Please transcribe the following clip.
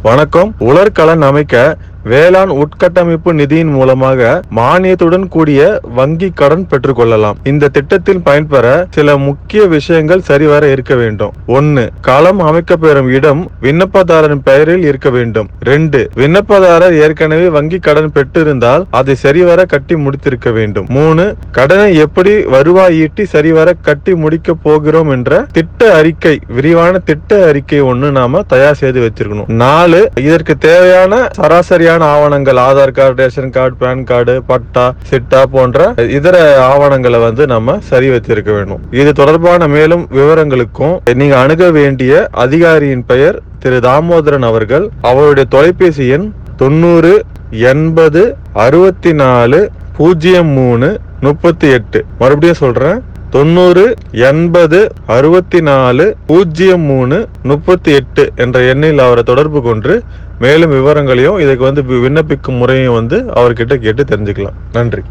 வணக்கம் உலர்கலன் அமைக்க வேளாண் உட்கட்டமைப்பு நிதியின் மூலமாக மானியத்துடன் கூடிய வங்கி கடன் பெற்றுக்கொள்ளலாம் இந்த திட்டத்தில் பயன்பெற சில முக்கிய விஷயங்கள் சரிவர இருக்க வேண்டும் ஒன்னு களம் அமைக்கப்பெறும் இடம் விண்ணப்பதாரரின் பெயரில் இருக்க வேண்டும் ரெண்டு விண்ணப்பதாரர் ஏற்கனவே வங்கி கடன் பெற்றிருந்தால் அதை சரிவர கட்டி முடித்திருக்க வேண்டும் மூணு கடனை எப்படி வருவாய் ஈட்டி சரிவர கட்டி முடிக்க போகிறோம் என்ற திட்ட அறிக்கை விரிவான திட்ட அறிக்கை ஒண்ணு நாம தயார் செய்து வச்சிருக்கணும் நாலு இதற்கு தேவையான சராசரியான ஆவணங்கள் Aadhaar card ration card pan card patta chitta போன்ற இதர ஆவணங்களை வந்து நம்ம சரி வச்சிருக்க வேண்டும் இது தொடர்பான மேலும் விவரங்களுக்கும் நீங்க அணுக வேண்டிய அதிகாரியின் பெயர் திரு தாமோதரன் அவர்கள் அவருடைய தொலைபேசி எண் தொண்ணூறு எண்பது அறுபத்தி நாலு பூஜ்ஜியம் மூணு முப்பத்தி எட்டு மறுபடியும் சொல்றேன் தொண்ணூறு எண்பது அறுபத்தி நாலு பூஜ்ஜியம் மூணு முப்பத்தி எட்டு என்ற எண்ணில் அவரை தொடர்பு கொண்டு மேலும் விவரங்களையும் இதுக்கு வந்து விண்ணப்பிக்கும் முறையும் வந்து அவர்கிட்ட கேட்டு தெரிஞ்சுக்கலாம் நன்றி